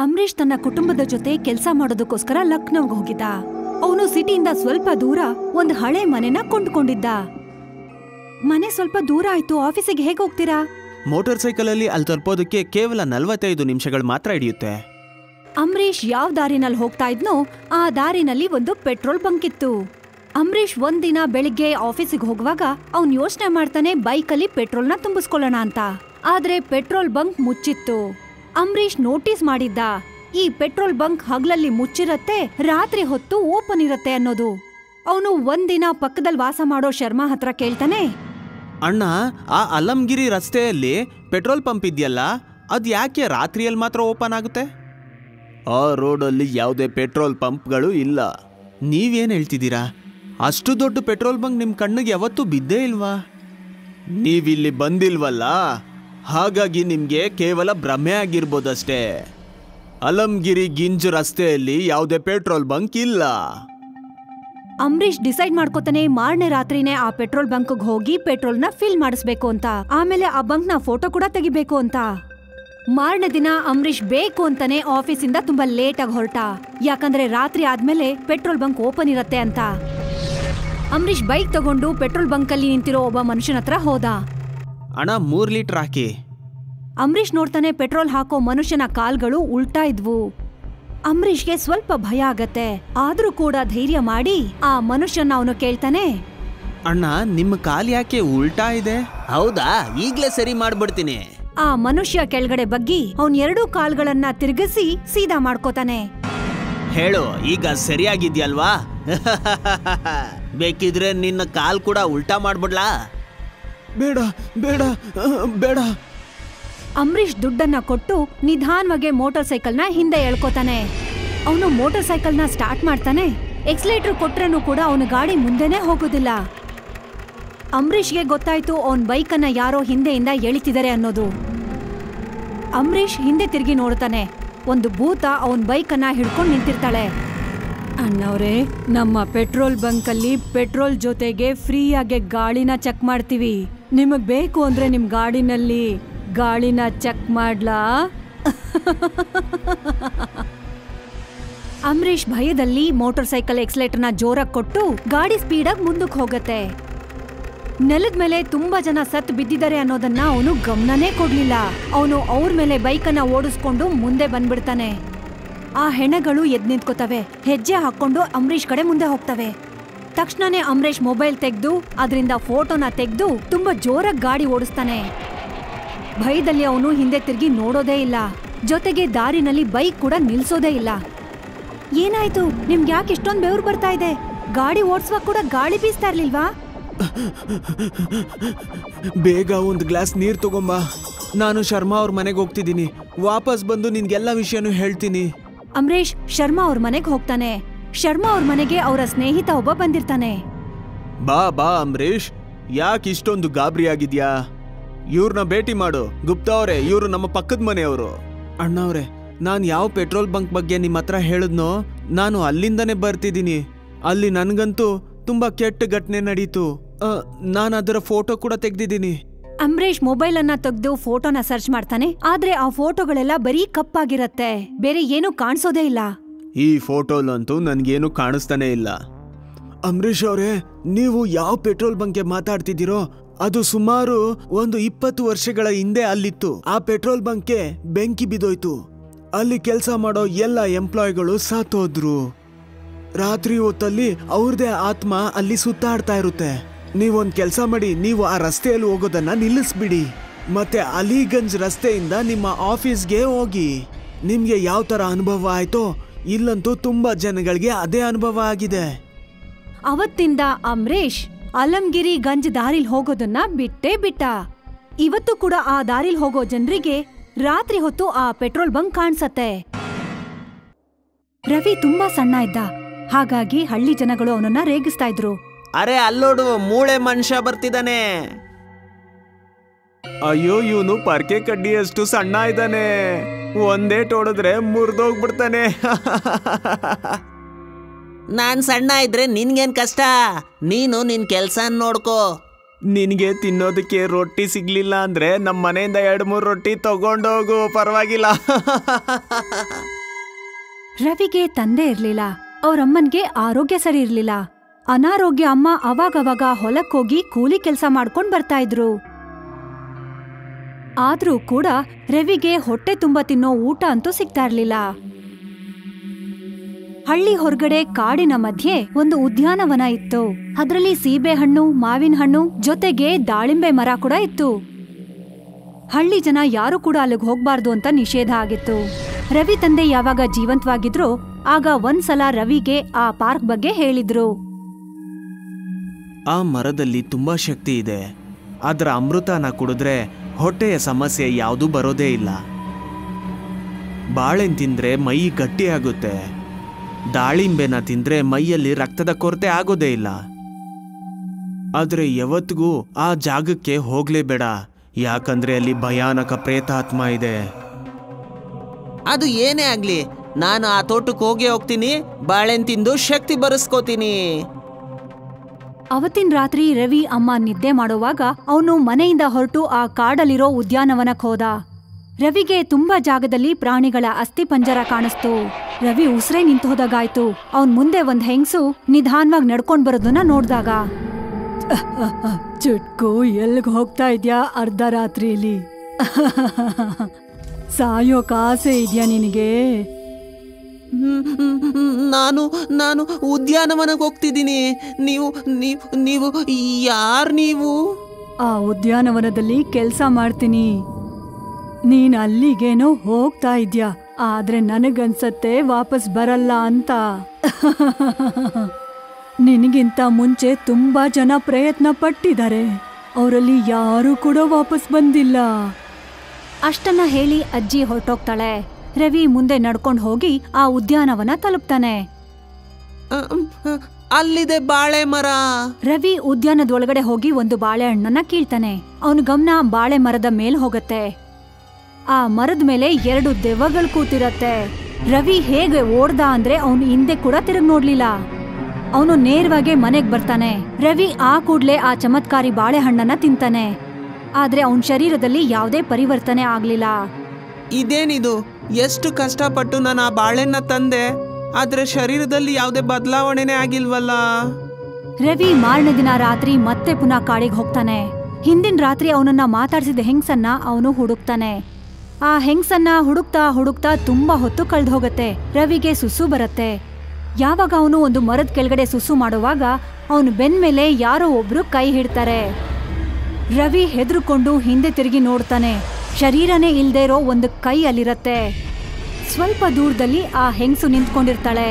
ಅಂಬರೀಷ್ ತನ್ನ ಕುಟುಂಬದ ಜೊತೆ ಕೆಲಸ ಮಾಡೋದಕ್ಕೋಸ್ಕರ ಲಕ್ನೋಗ್ ಹೋಗಿದ್ದ ಅವನು ಸಿಟಿಯಿಂದ ಸ್ವಲ್ಪ ದೂರ ಒಂದ್ ಹಳೆ ಮನೆನ ಕೊಂಡ್ಕೊಂಡಿದ್ದ ಮನೆ ಸ್ವಲ್ಪ ದೂರ ಆಯ್ತು ಆಫೀಸಿಗೆ ಹೇಗ್ ಹೋಗ್ತೀರಾ ಮೋಟಾರ್ ಸೈಕಲಲ್ಲಿ ಅಲ್ಲಿ ತಲುಪೋದಕ್ಕೆ ಕೇವಲ ನಲವತ್ತೈದು ನಿಮಿಷಗಳು ಮಾತ್ರ ಹಿಡಿಯುತ್ತೆ ಅಂಬರೀಷ್ ಯಾವ ದಾರಿನಲ್ಲಿ ಹೋಗ್ತಾ ಇದ್ನೋ ಆ ದಾರಿನಲ್ಲಿ ಒಂದು ಪೆಟ್ರೋಲ್ ಬಂಕ್ ಇತ್ತು ಅಂಬರೀಷ್ ಒಂದಿನ ಬೆಳಿಗ್ಗೆ ಆಫೀಸಿಗೆ ಹೋಗುವಾಗ ಅವ್ನ್ ಯೋಚನೆ ಮಾಡ್ತಾನೆ ಬೈಕಲ್ಲಿ ಪೆಟ್ರೋಲ್ನ ತುಂಬಿಸ್ಕೊಳ್ಳೋಣ ಅಂತ ಆದ್ರೆ ಪೆಟ್ರೋಲ್ ಬಂಕ್ ಮುಚ್ಚಿತ್ತು ಅಂಬರೀಷ್ ನೋಟಿಸ್ ಮಾಡಿದ್ದ ಈ ಪೆಟ್ರೋಲ್ ಬಂಕ್ ಹಗ್ಲಲ್ಲಿ ಮುಚ್ಚಿರತ್ತೆ ರಾತ್ರಿ ಹೊತ್ತು ಓಪನ್ ಇರತ್ತೆ ಅನ್ನೋದು ಅವನು ಒಂದಿನ ಪಕ್ಕದಲ್ಲಿ ವಾಸ ಮಾಡೋ ಶರ್ಮಾ ಹತ್ರ ಕೇಳ್ತಾನೆ ಅಣ್ಣ ಆ ಅಲ್ಲಂಗಿರಿ ರಸ್ತೆಯಲ್ಲಿ ಪೆಟ್ರೋಲ್ ಪಂಪ್ ಇದೆಯಲ್ಲ ಅದು ಯಾಕೆ ರಾತ್ರಿಯಲ್ಲಿ ಮಾತ್ರ ಓಪನ್ ಆಗುತ್ತೆ ಆ ರೋಡಲ್ಲಿ ಯಾವುದೇ ಪೆಟ್ರೋಲ್ ಪಂಪ್ಗಳು ಇಲ್ಲ ನೀವೇನು ಹೇಳ್ತಿದ್ದೀರಾ ಅಷ್ಟು ದೊಡ್ಡ ಪೆಟ್ರೋಲ್ ಬಂಕ್ ನಿಮ್ಮ ಕಣ್ಣಿಗೆ ಯಾವತ್ತೂ ಬಿದ್ದೇ ಇಲ್ವಾ ನೀವಿಲ್ಲಿ ಬಂದಿಲ್ವಲ್ಲ ಹಾಗಾಗಿ ನಿಮಗೆ ಕೇವಲ ಭ್ರಮೆ ಆಗಿರ್ಬೋದಷ್ಟೇ ಅಲಂಗಿರಿ ಗಿಂಜ್ ರಸ್ತೆಯಲ್ಲಿ ಯಾವುದೇ ಪೆಟ್ರೋಲ್ ಬಂಕ್ ಇಲ್ಲ ಅಂಬರೀಷ್ ಡಿಸೈಡ್ ಮಾಡ್ಕೋತಾನೆ ಮಾರನೇ ರಾತ್ರಿನೇ ಆ ಪೆಟ್ರೋಲ್ ಬಂಕ್ಗೆ ಹೋಗಿ ಪೆಟ್ರೋಲ್ನ ಫಿಲ್ ಮಾಡಿಸ್ಬೇಕು ಅಂತ ಆಮೇಲೆ ಆ ಬಂಕ್ನ ಫೋಟೋ ಕೂಡ ತೆಗಿಬೇಕು ಅಂತ ಮಾರನೇ ದಿನ ಅಂಬರೀಷ್ ಬೇಕು ಅಂತಾನೆ ಆಫೀಸಿಂದ ತುಂಬಾ ಲೇಟ್ ಆಗಿ ಹೊರಟ ಯಾಕಂದ್ರೆ ರಾತ್ರಿ ಆದ್ಮೇಲೆ ಪೆಟ್ರೋಲ್ ಬಂಕ್ ಓಪನ್ ಇರತ್ತೆ ಅಂತ ಅಂಬರೀಷ್ ಬೈಕ್ ತಗೊಂಡು ಪೆಟ್ರೋಲ್ ಬಂಕಲ್ಲಿ ನಿಂತಿರೋ ಒಬ್ಬ ಮನುಷ್ಯನ ಹತ್ರ ಹೋದ ಅಣ್ಣ ಮೂರು ಲೀಟ್ರ್ ಹಾಕಿ ಅಂಬರೀಷ್ ನೋಡ್ತಾನೆ ಪೆಟ್ರೋಲ್ ಹಾಕೋ ಮನುಷ್ಯನ ಕಾಲ್ಗಳು ಉಲ್ಟಾ ಇದ್ವು ಅಂಬರೀಷ್ಗೆ ಸ್ವಲ್ಪ ಭಯ ಆಗತ್ತೆ ಆದ್ರೂ ಕೂಡ ಧೈರ್ಯ ಮಾಡಿ ಆ ಮನುಷ್ಯನ ಅವನು ಕೇಳ್ತಾನೆ ಅಣ್ಣ ನಿಮ್ಮ ಕಾಲ್ ಯಾಕೆ ಉಲ್ಟಾ ಇದೆ ಹೌದಾ ಈಗಲೇ ಸರಿ ಮಾಡ್ಬಿಡ್ತೀನಿ ಆ ಮನುಷ್ಯ ಕೆಳಗಡೆ ಬಗ್ಗಿ ಅವನ್ ಎರಡೂ ಕಾಲ್ಗಳನ್ನ ತಿರುಗಿಸಿ ಸೀದಾ ಮಾಡ್ಕೋತಾನೆ ಹೇಳು ಈಗ ಸರಿಯಾಗಿದ್ಯಲ್ವಾ ಬೇಕಿದ್ರೆ ನಿನ್ನ ಕಾಲ್ ಕೂಡ ಉಲ್ಟಾ ಮಾಡ್ಬಿಡ್ಲಾ ಬೇಡ ಬೇಡ ಬೇಡ ಅಂಬರೀಷ್ ದುಡ್ಡನ್ನ ಕೊಟ್ಟು ನಿಧಾನವಾಗಿ ಮೋಟಾರ್ ಸೈಕಲ್ನ ಹಿಂದೆ ಎಳ್ಕೋತಾನೆ ಅವನು ಮೋಟಾರ್ ಸೈಕಲ್ನ ಸ್ಟಾರ್ಟ್ ಮಾಡ್ತಾನೆ ಎಕ್ಸ್ಲೇಟರ್ ಕೊಟ್ರೂ ಕೂಡ ಅವನ ಗಾಡಿ ಮುಂದೆನೆ ಹೋಗೋದಿಲ್ಲ ಅಂಬರೀಷ್ಗೆ ಗೊತ್ತಾಯ್ತು ಅವನ್ ಬೈಕನ್ನ ಯಾರೋ ಹಿಂದೆಯಿಂದ ಎಳಿತಿದ್ದಾರೆ ಅನ್ನೋದು ಅಂಬರೀಷ್ ಹಿಂದೆ ತಿರುಗಿ ನೋಡ್ತಾನೆ ಒಂದು ಭೂತ ಅವನ್ ಬೈಕನ್ನ ಹಿಡ್ಕೊಂಡು ನಿಂತಿರ್ತಾಳೆ ಅಣ್ಣವ್ರೆ ನಮ್ಮ ಪೆಟ್ರೋಲ್ ಬಂಕಲ್ಲಿ ಪೆಟ್ರೋಲ್ ಜೊತೆಗೆ ಫ್ರೀಯಾಗಿ ಗಾಳಿನ ಚೆಕ್ ಮಾಡ್ತೀವಿ ನಿಮಗ್ ಬೇಕು ಅಂದ್ರೆ ನಿಮ್ ಗಾಡಿನಲ್ಲಿ ಗಾಳಿನ ಚೆಕ್ ಮಾಡ್ಲಾ ಅಂಬರೀಷ್ ಭಯದಲ್ಲಿ ಮೋಟಾರ್ ಸೈಕಲ್ ಎಕ್ಸ್ಲೇಟರ್ನ ಜೋರಾಗಿ ಕೊಟ್ಟು ಗಾಡಿ ಸ್ಪೀಡಾಗಿ ಮುಂದಕ್ಕೆ ಹೋಗತ್ತೆ ನೆಲದ ಮೇಲೆ ತುಂಬಾ ಜನ ಸತ್ ಬಿದ್ದಿದ್ದಾರೆ ಅನ್ನೋದನ್ನ ಅವನು ಗಮನನೇ ಕೊಡ್ಲಿಲ್ಲ ಅವನು ಅವ್ರ ಮೇಲೆ ಬೈಕನ್ನ ಓಡಿಸ್ಕೊಂಡು ಮುಂದೆ ಬಂದ್ಬಿಡ್ತಾನೆ ಆ ಹೆಣಗಳು ಎದ್ ನಿಂತ್ಕೋತವೆ ಹೆಜ್ಜೆ ಹಾಕೊಂಡು ಅಂಬರೀಷ್ ಕಡೆ ಮುಂದೆ ಹೋಗ್ತವೆ ತಕ್ಷಣನೇ ಅಂಬರೀಷ್ ಮೊಬೈಲ್ ತೆಗೆದು ಅದರಿಂದ ಫೋಟೋನ ತೆಗೆದು ತುಂಬಾ ಜೋರಾಗಿ ಗಾಡಿ ಓಡಿಸ್ತಾನೆ ಭಯದಲ್ಲಿ ಅವನು ಹಿಂದೆ ತಿರುಗಿ ನೋಡೋದೇ ಇಲ್ಲ ಜೊತೆಗೆ ದಾರಿನಲ್ಲಿ ಬೈಕ್ ಕೂಡ ನಿಲ್ಸೋದೇ ಇಲ್ಲ ಏನಾಯ್ತು ನಿಮ್ಗೆ ಯಾಕೆ ಇಷ್ಟೊಂದು ಬೆವರು ಬರ್ತಾ ಇದೆ ಗಾಡಿ ಓಡಿಸುವಾಗ ಕೂಡ ಗಾಳಿ ಬೀಸ್ತಾ ಇರ್ಲಿಲ್ವಾ ಬೇಗ ಒಂದು ಗ್ಲಾಸ್ ನೀರು ತಗೊಂಬಾ ನಾನು ಶರ್ಮಾ ಅವ್ರ ಮನೆಗೆ ಹೋಗ್ತಿದ್ದೀನಿ ವಾಪಸ್ ಬಂದು ನಿನ್ಗೆಲ್ಲ ವಿಷಯನೂ ಹೇಳ್ತೀನಿ ಅಂಬರೀಷ್ ಶರ್ಮಾ ಅವ್ರ ಮನೆಗೆ ಹೋಗ್ತಾನೆ ಶರ್ಮಾ ಅವ್ರ ಮನೆಗೆ ಅವರ ಸ್ನೇಹಿತ ಒಬ್ಬ ಬಂದಿರ್ತಾನೆ ಬಾ ಬಾ ಅಂಬರೀಷ್ ಯಾಕೆ ಇಷ್ಟೊಂದು ಗಾಬರಿ ಆಗಿದ್ಯಾ ಇವ್ರನ್ನ ಭೇಟಿ ಮಾಡು ಗುಪ್ತಾ ಅವರೇ ಇವರು ನಮ್ಮ ಪಕ್ಕದ ಮನೆಯವರು ಅಣ್ಣವ್ರೆ ನಾನು ಯಾವ ಪೆಟ್ರೋಲ್ ಬಂಕ್ ಬಗ್ಗೆ ನಿಮ್ಮ ಹತ್ರ ಹೇಳಿದ್ನೋ ನಾನು ಅಲ್ಲಿಂದನೇ ಬರ್ತಿದ್ದೀನಿ ಅಲ್ಲಿ ನನಗಂತೂ ತುಂಬಾ ಕೆಟ್ಟ ಘಟನೆ ನಡೀತು ನಾನು ಅದರ ಫೋಟೋ ಕೂಡ ತೆಗ್ದಿದ್ದೀನಿ ಅಂಬರೀಷ್ ಮೊಬೈಲ್ ಅನ್ನ ತೆಗೆದು ಫೋಟೋನ ಸರ್ಚ್ ಮಾಡ್ತಾನೆ ಆದ್ರೆ ಆ ಫೋಟೋಗಳೆಲ್ಲ ಬರೀ ಕಪ್ಪಾಗಿರತ್ತೆ ಬೇರೆ ಏನೂ ಕಾಣಿಸೋದೇ ಇಲ್ಲ ಈ ಫೋಟೋಲಂತೂ ನನ್ಗೇನು ಕಾಣಿಸ್ತಾನೆ ಇಲ್ಲ ಅಂಬರೀಷ್ ಅವರೇ ನೀವು ಯಾವ ಪೆಟ್ರೋಲ್ ಬಂಕ್ಗೆ ಮಾತಾಡ್ತಿದ್ದೀರೋ ಅದು ಸುಮಾರು ಒಂದು ಇಪ್ಪತ್ತು ವರ್ಷಗಳ ಹಿಂದೆ ಅಲ್ಲಿತ್ತು ಆ ಪೆಟ್ರೋಲ್ ಬಂಕ್ಗೆ ಬೆಂಕಿ ಬಿದ್ದೋಯ್ತು ಅಲ್ಲಿ ಕೆಲಸ ಮಾಡೋ ಎಲ್ಲ ಎಂಪ್ಲಾಯ್ಗಳು ಸಾತೋದ್ರು ರಾತ್ರಿ ಹೊತ್ತಲ್ಲಿ ಅವ್ರದೇ ಆತ್ಮ ಅಲ್ಲಿ ಸುತ್ತಾಡ್ತಾ ಇರುತ್ತೆ ನೀವೊಂದ್ ಕೆಲಸ ಮಾಡಿ ನೀವು ಆ ರಸ್ತೆಯಲ್ಲಿ ಹೋಗೋದನ್ನ ನಿಲ್ಲಿಸ್ಬಿಡಿ ಮತ್ತೆ ಅಲಿಗಂಜ್ ರಸ್ತೆಯಿಂದ ನಿಮ್ಮ ಆಫೀಸ್ಗೆ ಹೋಗಿ ನಿಮ್ಗೆ ಯಾವ ತರ ಅನುಭವ ಆಯ್ತೋ ಇಲ್ಲಂತೂ ತುಂಬಾ ಜನಗಳಿಗೆ ಅದೇ ಅನುಭವ ಆಗಿದೆ ಅವತ್ತಿಂದ ಅಂಬರೀಷ್ ಅಲಂಗಿರಿ ಗಂಜ್ ದಾರಿಲ್ ಹೋಗೋದನ್ನ ಬಿಟ್ಟೇ ಬಿಟ್ಟ ಇವತ್ತು ಕೂಡ ಆ ದಾರಿಲ್ ಹೋಗೋ ಜನರಿಗೆ ರಾತ್ರಿ ಹೊತ್ತು ಆ ಪೆಟ್ರೋಲ್ ಬಂಕ್ ಕಾಣ್ಸತ್ತೆ ರವಿ ತುಂಬಾ ಸಣ್ಣ ಇದ್ದ ಹಾಗಾಗಿ ಹಳ್ಳಿ ಜನಗಳು ಅವನನ್ನ ರೇಗಿಸ್ತಾ ಇದ್ರು ಅರೆ ಅಲ್ಲೋಡು ಮೂಳೆ ಮನುಷ್ಯ ಬರ್ತಿದ್ದಾನೆ ಅಯ್ಯೋ ಇವನು ಪರ್ಕೆ ಕಡ್ಡಿಯಷ್ಟು ಸಣ್ಣ ಇದ್ದಾನೆ ಒಂದೇ ಟೋಡಿದ್ರೆ ಮುರಿದೋಗ್ಬಿಡ್ತಾನೆ ನಾನ್ ಸಣ್ಣ ಇದ್ರೆ ನಿನ್ಗೇನ್ ಕಷ್ಟ ನೀನು ನಿನ್ ಕೆಲ್ಸ ನೋಡ್ಕೋ ನಿನಗೆ ತಿನ್ನೋದಕ್ಕೆ ರೊಟ್ಟಿ ಸಿಗ್ಲಿಲ್ಲ ಅಂದ್ರೆ ನಮ್ಮ ಮನೆಯಿಂದ ಎರಡು ಮೂರು ರೊಟ್ಟಿ ತಗೊಂಡೋಗು ಪರವಾಗಿಲ್ಲ ರವಿಗೆ ತಂದೆ ಇರ್ಲಿಲ್ಲ ಅವ್ರಮ್ಮನ್ಗೆ ಆರೋಗ್ಯ ಸರಿ ಇರ್ಲಿಲ್ಲ ಅನಾರೋಗ್ಯ ಅಮ್ಮ ಅವಾಗವಾಗ ಹೊಲಕ್ಕೋಗಿ ಕೂಲಿ ಕೆಲ್ಸ ಮಾಡ್ಕೊಂಡ್ ಬರ್ತಾ ಇದ್ರು ಆದ್ರೂ ಕೂಡ ರವಿಗೆ ಹೊಟ್ಟೆ ತುಂಬ ತಿನ್ನೋ ಊಟ ಅಂತೂ ಸಿಗ್ತಾ ಇರ್ಲಿಲ್ಲ ಹಳ್ಳಿ ಹೊರಗಡೆ ಕಾಡಿನ ಮಧ್ಯೆ ಒಂದು ಉದ್ಯಾನವನ ಇತ್ತು ಅದರಲ್ಲಿ ಸೀಬೆ ಹಣ್ಣು ಮಾವಿನ ಹಣ್ಣು ಜೊತೆಗೆ ದಾಳಿಂಬೆ ಮರ ಕೂಡ ಇತ್ತು ಹಳ್ಳಿ ಜನ ಯಾರು ಕೂಡ ಅಲ್ಲಿಗೆ ಹೋಗ್ಬಾರ್ದು ಅಂತ ನಿಷೇಧ ಆಗಿತ್ತು ರವಿ ತಂದೆ ಯಾವಾಗ ಜೀವಂತವಾಗಿದ್ರೋ ಆಗ ಒಂದ್ಸಲ ರವಿಗೆ ಆ ಪಾರ್ಕ್ ಬಗ್ಗೆ ಹೇಳಿದ್ರು ಆ ಮರದಲ್ಲಿ ತುಂಬಾ ಶಕ್ತಿ ಇದೆ ಅದರ ಅಮೃತನ ಕುಡಿದ್ರೆ ಹೊಟ್ಟೆಯ ಸಮಸ್ಯೆ ಯಾವುದೂ ಬರೋದೇ ಇಲ್ಲ ಬಾಳೆನ್ ತಿಂದ್ರೆ ಮೈ ಗಟ್ಟಿಯಾಗುತ್ತೆ ದಾಳಿಂಬೆನ ತಿಂದ್ರೆ ಮೈಯಲ್ಲಿ ರಕ್ತದ ಕೊರತೆ ಆಗೋದೇ ಇಲ್ಲ ಆದ್ರೆ ಯಾವತ್ತಿಗೂ ಆ ಜಾಗಕ್ಕೆ ಹೋಗ್ಲೇಬೇಡ ಯಾಕಂದ್ರೆ ಅಲ್ಲಿ ಭಯಾನಕ ಪ್ರೇತಾತ್ಮ ಇದೆ ಅದು ಏನೇ ಆಗ್ಲಿ ನಾನು ಆ ತೋಟಕ್ಕೆ ಹೋಗೇ ಹೋಗ್ತೀನಿ ಬಾಳೆನ್ ತಿಂದು ಶಕ್ತಿ ಬರೆಸ್ಕೋತೀನಿ ಅವತ್ತಿನ ರಾತ್ರಿ ರವಿ ಅಮ್ಮ ನಿದ್ದೆ ಮಾಡುವಾಗ ಅವನು ಮನೆಯಿಂದ ಹೊರಟು ಆ ಕಾಡಲ್ಲಿರೋ ಉದ್ಯಾನವನಕ್ ಹೋದ ರವಿಗೆ ತುಂಬಾ ಜಾಗದಲ್ಲಿ ಪ್ರಾಣಿಗಳ ಅಸ್ಥಿ ಪಂಜರ ಕಾಣಿಸ್ತು ರವಿ ಉಸಿರೇ ನಿಂತು ಹೋದಾಗಾಯ್ತು ಅವನ್ ಮುಂದೆ ಒಂದ್ ಹೆಂಗ್ಸು ನಿಧಾನವಾಗಿ ನಡ್ಕೊಂಡ್ ಬರೋದನ್ನ ನೋಡ್ದಾಗ ಚುಟ್ಕು ಎಲ್ಗ್ ಹೋಗ್ತಾ ಇದ್ಯಾ ಅರ್ಧ ರಾತ್ರಿಲಿ ಸಾಯೋಕ್ ಆಸೆ ಇದ್ಯಾ ನಿನಗೆ ಹ್ಮ್, ಹ್ಮ್, ಹ್ಮ್, ನಾನು ನಾನು ಉದ್ಯಾನವನಕ್ಕೆ ಹೋಗ್ತಿದ್ದೀನಿ ನೀವು ನೀವು ನೀವು ಯಾರು ನೀವು ಆ ಉದ್ಯಾನವನದಲ್ಲಿ ಕೆಲ್ಸ ಮಾಡ್ತೀನಿ ನೀನ್ ಅಲ್ಲಿಗೇನೋ ಹೋಗ್ತಾ ಇದ್ಯಾ ಆದ್ರೆ ನನಗನ್ಸತ್ತೆ ವಾಪಸ್ ಬರಲ್ಲ ಅಂತ ನಿನಗಿಂತ ಮುಂಚೆ ತುಂಬಾ ಜನ ಪ್ರಯತ್ನ ಪಟ್ಟಿದ್ದಾರೆ ಅವರಲ್ಲಿ ಯಾರೂ ಕೂಡ ವಾಪಸ್ ಬಂದಿಲ್ಲ ಅಷ್ಟನ್ನ ಹೇಳಿ ಅಜ್ಜಿ ಹೊರಟೋಗ್ತಾಳೆ ರವಿ ಮುಂದೆ ನಡ್ಕೊಂಡು ಹೋಗಿ ಆ ಉದ್ಯಾನವನ ತಲುಪ್ತಾನೆ ಅಹ್, ಅಹ್, ಅಲ್ಲಿದೆ ಬಾಳೆ ಮರ ರವಿ ಉದ್ಯಾನದೊಳಗಡೆ ಹೋಗಿ ಒಂದು ಬಾಳೆಹಣ್ಣನ್ನ ಕೀಳ್ತಾನೆ ಅವನ ಗಮನ ಬಾಳೆ ಮರದ ಮೇಲ್ ಹೋಗತ್ತೆ ಆ ಮರದ ಮೇಲೆ ಎರಡು ದೆವ್ವಗಳು ಕೂತಿರತ್ತೆ ರವಿ ಹೇಗೆ ಓಡ್ದ ಅಂದ್ರೆ ಅವನು ಹಿಂದೆ ಕೂಡ ತಿರುಗ್ ನೋಡ್ಲಿಲ್ಲ ಅವನು ನೇರವಾಗಿ ಮನೆಗ್ ಬರ್ತಾನೆ ರವಿ ಆ ಕೂಡ್ಲೆ ಆ ಚಮತ್ಕಾರಿ ಬಾಳೆಹಣ್ಣನ್ನ ತಿಂತಾನೆ ಆದ್ರೆ ಅವನ ಶರೀರದಲ್ಲಿ ಯಾವುದೇ ಪರಿವರ್ತನೆ ಆಗ್ಲಿಲ್ಲ ಇದೇನಿದು ಎಷ್ಟು ಕಷ್ಟಪಟ್ಟು ನಾನು ಆ ಬಾಳೆನ್ನ ತಂದೆ ಆದ್ರೆ ಶರೀರದಲ್ಲಿ ಯಾವುದೇ ಬದಲಾವಣೆನೇ ಆಗಿಲ್ವಲ್ಲ ರವಿ ಮಾರನೇ ದಿನ ರಾತ್ರಿ ಮತ್ತೆ ಪುನಃ ಕಾಡಿಗೆ ಹೋಗ್ತಾನೆ ಹಿಂದಿನ ರಾತ್ರಿ ಅವನನ್ನ ಮಾತಾಡ್ಸಿದ ಹೆಂಗ್ಸನ್ನ ಅವನು ಹುಡುಕ್ತಾನೆ ಆ ಹೆಂಗ್ಸನ್ನ ಹುಡುಕ್ತಾ ಹುಡುಕ್ತಾ ತುಂಬಾ ಹೊತ್ತು ಕಳ್ದು ಹೋಗತ್ತೆ ರವಿಗೆ ಸುಸ್ಸು ಬರತ್ತೆ ಯಾವಾಗ ಅವನು ಒಂದು ಮರದ ಕೆಳಗಡೆ ಸುಸ್ಸು ಮಾಡುವಾಗ ಅವನು ಬೆನ್ ಮೇಲೆ ಯಾರೋ ಒಬ್ರು ಕೈ ಹಿಡ್ತಾರೆ ರವಿ ಹೆದರ್ಕೊಂಡು ಹಿಂದೆ ತಿರುಗಿ ನೋಡ್ತಾನೆ ಶರೀರನೇ ಇಲ್ದೇ ಇರೋ ಒಂದು ಕೈ ಅಲ್ಲಿರತ್ತೆ ಸ್ವಲ್ಪ ದೂರದಲ್ಲಿ ಆ ಹೆಂಗಸು ನಿಂತ್ಕೊಂಡಿರ್ತಾಳೆ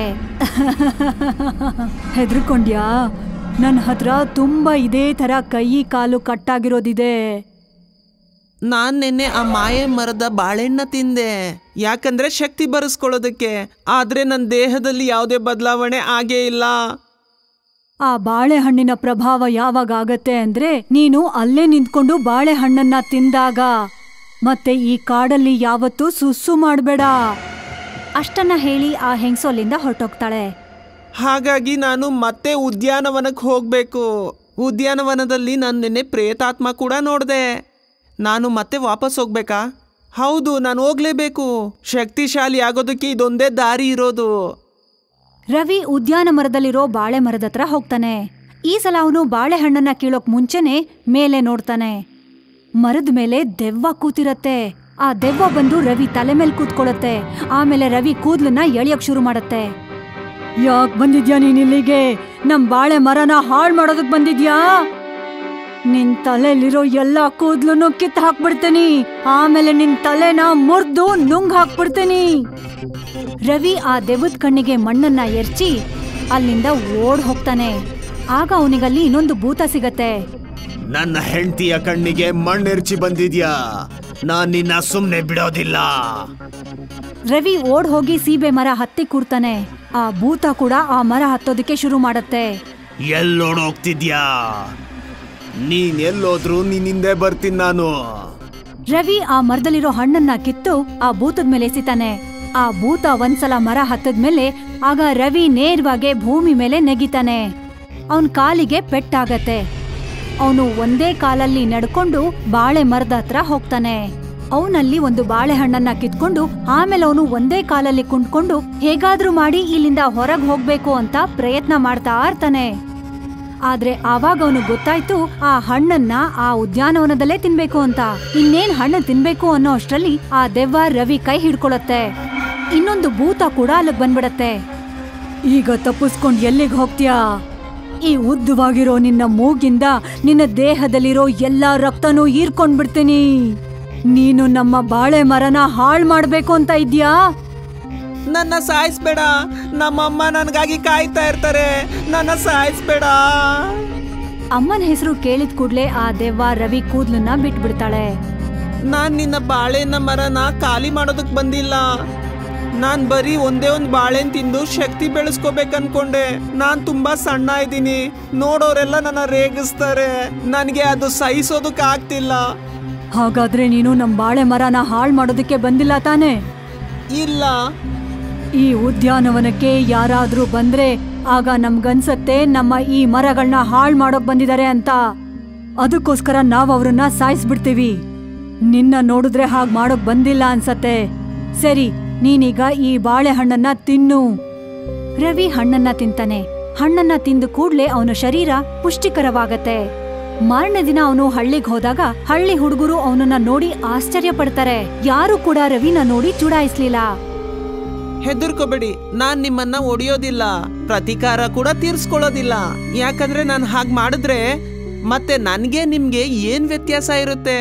ಹೆದರ್ಕೊಂಡ್ಯಾ ನನ್ನ ಹತ್ರ ತುಂಬಾ ಇದೇ ತರ ಕೈ ಕಾಲು ಕಟ್ಟಾಗಿರೋದಿದೆ ನಾನ್ ನಿನ್ನೆ ಆ ಮಾಯೆ ಮರದ ಬಾಳೆಹಣ್ಣ ತಿಂದೆ ಯಾಕಂದ್ರೆ ಶಕ್ತಿ ಬರೆಸ್ಕೊಳ್ಳೋದಕ್ಕೆ ಆದ್ರೆ ನನ್ನ ದೇಹದಲ್ಲಿ ಯಾವುದೇ ಬದಲಾವಣೆ ಆಗೇ ಇಲ್ಲ ಆ ಬಾಳೆಹಣ್ಣಿನ ಪ್ರಭಾವ ಯಾವಾಗ ಆಗತ್ತೆ ಅಂದ್ರೆ ನೀನು ಅಲ್ಲೇ ನಿಂತ್ಕೊಂಡು ಬಾಳೆಹಣ್ಣನ್ನ ತಿಂದಾಗ ಮತ್ತೆ ಈ ಕಾಡಲ್ಲಿ ಯಾವತ್ತೂ ಸುಸ್ಸು ಮಾಡಬೇಡ ಅಷ್ಟನ್ನ ಹೇಳಿ ಆ ಹೆಂಗಸು ಅಲ್ಲಿಂದ ಹೊರಟೋಗ್ತಾಳೆ ಹಾಗಾಗಿ ನಾನು ಮತ್ತೆ ಉದ್ಯಾನವನಕ್ಕೆ ಹೋಗ್ಬೇಕು ಉದ್ಯಾನವನದಲ್ಲಿ ನಾನು ನಿನ್ನೆ ಪ್ರೇತಾತ್ಮ ಕೂಡ ನೋಡಿದೆ ನಾನು ಮತ್ತೆ ವಾಪಸ್ ಹೋಗ್ಬೇಕಾ ಹೌದು ನಾನು ಹೋಗ್ಲೇಬೇಕು ಶಕ್ತಿಶಾಲಿ ಆಗೋದಕ್ಕೆ ಇದೊಂದೇ ದಾರಿ ಇರೋದು ರವಿ ಉದ್ಯಾನ ಮರದಲ್ಲಿರೋ ಬಾಳೆ ಮರದ ಹತ್ರ ಹೋಗ್ತಾನೆ ಈ ಸಲ ಅವನು ಬಾಳೆಹಣ್ಣನ್ನ ಕೀಳೋಕ್ ಮುಂಚೆನೆ ಮೇಲೆ ನೋಡ್ತಾನೆ ಮರದ ಮೇಲೆ ದೆವ್ವ ಕೂತಿರತ್ತೆ ಆ ದೆವ್ವ ಬಂದು ರವಿ ತಲೆ ಮೇಲೆ ಕೂತ್ಕೊಳ್ಳುತ್ತೆ ಆಮೇಲೆ ರವಿ ಕೂದ್ಲನ್ನ ಎಳಿಯೋಕ್ ಶುರು ಮಾಡತ್ತೆ ಯಾಕ್ ಬಂದಿದ್ಯಾ ನೀನ್ ಇಲ್ಲಿಗೆ ನಮ್ ಬಾಳೆ ಮರನ ಹಾಳ್ ಮಾಡೋದಕ್ ಬಂದಿದ್ಯಾ ನಿನ್ ತಲೆಲಿರೋ ಎಲ್ಲಾ ಕೂದ್ಲನ್ನು ಕಿತ್ ಹಾಕ್ಬಿಡ್ತೀನಿ ಆಮೇಲೆ ನಿನ್ ತಲೆನ ಮುರ್ದು ನುಂಗ್ ಹಾಕ್ಬಿಡ್ತೀನಿ ರವಿ ಆ ದೆವ್ವದ ಕಣ್ಣಿಗೆ ಮಣ್ಣನ್ನ ಎರ್ಚಿ ಅಲ್ಲಿಂದ ಓಡ್ ಹೋಗ್ತಾನೆ ಆಗ ಅವನಿಗಲ್ಲಿ ಇನ್ನೊಂದು ಭೂತ ಸಿಗತ್ತೆ ನನ್ನ ಹೆಂಡತಿಯ ಕಣ್ಣಿಗೆ ಮಣ್ಣೆರ್ಚಿ ಬಂದಿದ್ಯಾ ನಾನ್ ನಿನ್ನ ಸುಮ್ನೆ ಬಿಡೋದಿಲ್ಲ ರವಿ ಓಡ್ ಹೋಗಿ ಸೀಬೆ ಮರ ಹತ್ತಿ ಕೂರ್ತಾನೆ ಆ ಭೂತ ಕೂಡ ಆ ಮರ ಹತ್ತೋದಕ್ಕೆ ಶುರು ಮಾಡತ್ತೆ ಎಲ್ಲೋಡ್ ಹೋಗ್ತಿದ್ಯಾ ನೀನ್ ಎಲ್ಲೋದ್ರು ನೀನ್ ಹಿಂದೆ ಬರ್ತೀನಿ ನಾನು ರವಿ ಆ ಮರದಲ್ಲಿರೋ ಹಣ್ಣನ್ನ ಕಿತ್ತು ಆ ಭೂತದ ಮೇಲೆ ಎಸಿತಾನೆ ಆ ಭೂತ ಒಂದ್ಸಲ ಮರ ಹತ್ತದ್ಮೇಲೆ ಆಗ ರವಿ ನೇರವಾಗಿ ಭೂಮಿ ಮೇಲೆ ನೆಗಿತಾನೆ ಅವನ್ ಕಾಲಿಗೆ ಪೆಟ್ಟಾಗತ್ತೆ ಅವನು ಒಂದೇ ಕಾಲಲ್ಲಿ ನಡ್ಕೊಂಡು ಬಾಳೆ ಮರದ ಹತ್ರ ಹೋಗ್ತಾನೆ ಅವನಲ್ಲಿ ಒಂದು ಬಾಳೆಹಣ್ಣನ್ನ ಕಿತ್ಕೊಂಡು ಆಮೇಲೆ ಅವನು ಒಂದೇ ಕಾಲಲ್ಲಿ ಕುಂಡ್ಕೊಂಡು ಹೇಗಾದ್ರೂ ಮಾಡಿ ಇಲ್ಲಿಂದ ಹೊರಗ್ ಹೋಗ್ಬೇಕು ಅಂತ ಪ್ರಯತ್ನ ಮಾಡ್ತಾ ಇರ್ತಾನೆ ಆದ್ರೆ ಆವಾಗ ಅವನು ಗೊತ್ತಾಯ್ತು ಆ ಹಣ್ಣನ್ನ ಆ ಉದ್ಯಾನವನದಲ್ಲೇ ತಿನ್ಬೇಕು ಅಂತ ಇನ್ನೇನ್ ಹಣ್ಣು ತಿನ್ಬೇಕು ಅನ್ನೋ ಅಷ್ಟ್ರಲ್ಲಿ ಆ ದೆವ್ವ ರವಿ ಕೈ ಹಿಡ್ಕೊಳತ್ತೆ ಇನ್ನೊಂದು ಭೂತ ಕೂಡ ಅಲ್ಲಿಗ್ ಬಂದ್ಬಿಡತ್ತೆ ಈಗ ತಪ್ಪಿಸ್ಕೊಂಡ್ ಎಲ್ಲಿಗೆ ಹೋಗ್ತೀಯಾ ಈ ಉದ್ದವಾಗಿರೋ ನಿನ್ನ ಮೂಗಿಂದ ನಿನ್ನ ದೇಹದಲ್ಲಿರೋ ಎಲ್ಲಾ ರಕ್ತನೂ ಹೀರ್ಕೊಂಡ್ ಬಿಡ್ತೀನಿ ನೀನು ನಮ್ಮ ಬಾಳೆ ಮರನ ಹಾಳ್ ಮಾಡ್ಬೇಕು ಅಂತ ಇದ್ಯಾ ನನ್ನ ಸಾಯಿಸ್ಬೇಡ ನಮ್ಮಮ್ಮ ನನಗಾಗಿ ಕಾಯ್ತಾ ಇರ್ತಾರೆ ನನ್ನ ಸಾಯಿಸ್ಬೇಡ ಅಮ್ಮನ ಹೆಸರು ಕೇಳಿದ ಕೂಡ್ಲೆ ಆ ದೆವ್ವ ರವಿ ಕೂದ್ಲನ್ನ ಬಿಟ್ಬಿಡ್ತಾಳೆ ನಾನ್ ನಿನ್ನ ಬಾಳೆನ ಮರನ ಖಾಲಿ ಮಾಡೋದಕ್ ಬಂದಿಲ್ಲ ನಾನ್ ಬರೀ ಒಂದೇ ಒಂದ್ ಬಾಳೆನ್ ತಿಂದು ಶಕ್ತಿ ಬೆಳೆಸ್ಕೋಬೇಕು ಅನ್ಕೊಂಡೆ ನಾನ್ ತುಂಬಾ ಸಣ್ಣ ಇದ್ದೀನಿ ನೋಡೋರೆಲ್ಲ ನನ್ನ ರೇಗಿಸ್ತಾರೆ ನನಗೆ ಅದು ಸಹಿಸೋದಕ್ ಆಗ್ತಿಲ್ಲ ಹಾಗಾದ್ರೆ ನೀನು ನಮ್ ಬಾಳೆ ಮರನ ಹಾಳ್ ಮಾಡೋದಕ್ಕೆ ಬಂದಿಲ್ಲ ತಾನೇ ಇಲ್ಲ ಈ ಉದ್ಯಾನವನಕ್ಕೆ ಯಾರಾದ್ರೂ ಬಂದ್ರೆ ಆಗ ನಮ್ಗನ್ಸತ್ತೆ ನಮ್ಮ ಈ ಮರಗಳನ್ನ ಹಾಳ್ ಮಾಡೋಕ್ ಬಂದಿದ್ದಾರೆ ಅಂತ ಅದಕ್ಕೋಸ್ಕರ ನಾವ್ ಅವ್ರನ್ನ ಸಾಯಿಸ್ಬಿಡ್ತೀವಿ ನಿನ್ನ ನೋಡಿದ್ರೆ ಹಾಗ್ ಮಾಡೋಕ್ ಬಂದಿಲ್ಲ ಅನ್ಸತ್ತೆ ಸರಿ ನೀನೀಗ ಈ ಬಾಳೆಹಣ್ಣನ್ನ ತಿನ್ನು ರವಿ ಹಣ್ಣನ್ನ ತಿಂತಾನೆ ಹಣ್ಣನ್ನ ತಿಂದು ಕೂಡ್ಲೆ ಅವನ ಶರೀರ ಪುಷ್ಟಿಕರವಾಗತ್ತೆ ಮಾರನೇ ದಿನ ಅವನು ಹಳ್ಳಿಗ್ ಹೋದಾಗ ಹಳ್ಳಿ ಹುಡುಗರು ಅವನನ್ನ ನೋಡಿ ಆಶ್ಚರ್ಯ ಪಡ್ತಾರೆ ಯಾರು ಕೂಡ ರವಿನ ನೋಡಿ ಚುಡಾಯಿಸ್ಲಿಲ್ಲ ಹೆದರ್ಕೋಬೇಡಿ ನಾನ್ ನಿಮ್ಮನ್ನ ಒಡೆಯೋದಿಲ್ಲ ಪ್ರತೀಕಾರ ಕೂಡ ತೀರ್ಸ್ಕೊಳ್ಳೋದಿಲ್ಲ ಯಾಕಂದ್ರೆ ನಾನು ಹಾಗೆ ಮಾಡಿದ್ರೆ ಮತ್ತೆ ನನ್ಗೆ ನಿಮ್ಗೆ ಏನ್ ವ್ಯತ್ಯಾಸ ಇರುತ್ತೆ